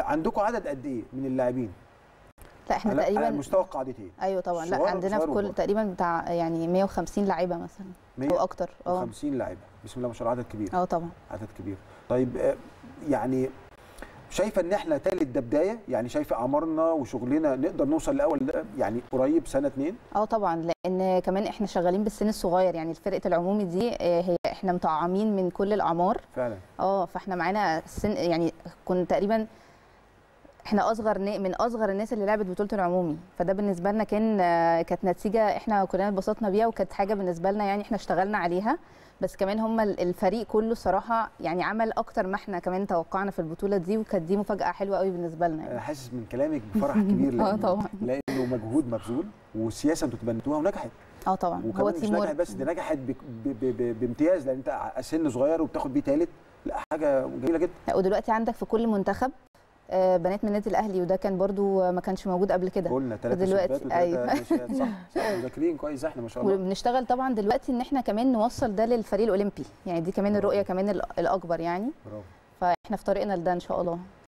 عندكم عدد قد ايه من اللاعبين لا احنا على على تقريبا مستوى القاعدتين ايوه طبعا لا صغار عندنا وصغار في كل وكبار. تقريبا بتاع يعني 150 لاعيبه مثلا او اكتر اه 150 لاعيبه بسم الله ما شاء الله عدد كبير اه طبعا عدد كبير طيب آه، يعني شايفه ان احنا تالت ده بدايه يعني شايفه اعمارنا وشغلنا نقدر نوصل لاول ده يعني قريب سنه اتنين اه طبعا لان كمان احنا شغالين بالسن الصغير يعني فرقه العمومي دي آه، هي احنا مطعمين من كل الاعمار فعلا اه فاحنا معانا سن يعني كنا تقريبا احنا اصغر نا- من اصغر الناس اللي لعبت بطوله العمومي فده بالنسبه لنا كان آه، كانت نتيجه احنا كلنا اتبسطنا بيها وكانت حاجه بالنسبه لنا يعني احنا اشتغلنا عليها بس كمان هم ال- الفريق كله صراحه يعني عمل اكتر ما احنا كمان توقعنا في البطوله دي وكانت دي مفاجاه حلوه قوي بالنسبه لنا انا يعني. حاسس من كلامك بفرح كبير اه لانه طبعا لانه مجهود مبذول والسياسه انتوا تبنتوها ونجحت اه طبعا هو وكمان مش تيم نجحت بس ده نجحت ب- ب- ب- ب- بامتياز لان انت ع- سن صغير وبتاخد بيه ثالث لا حاجه جميله جدا لا، ودلوقتي عندك في كل منتخب آه، بنات من النادي الاهلي وده كان برضو آه، ما كانش موجود قبل كده قلنا ثلاثه ودلوقتي- سبات وثلاثه أيوة. ناشئات صح صح مذاكرين كويس احنا ما شاء الله وبنشتغل طبعا دلوقتي ان احنا كمان نوصل ده للفريق الاولمبي يعني دي كمان الرؤيه كمان ال- الاكبر يعني برافو فاحنا في طريقنا لده ان شاء الله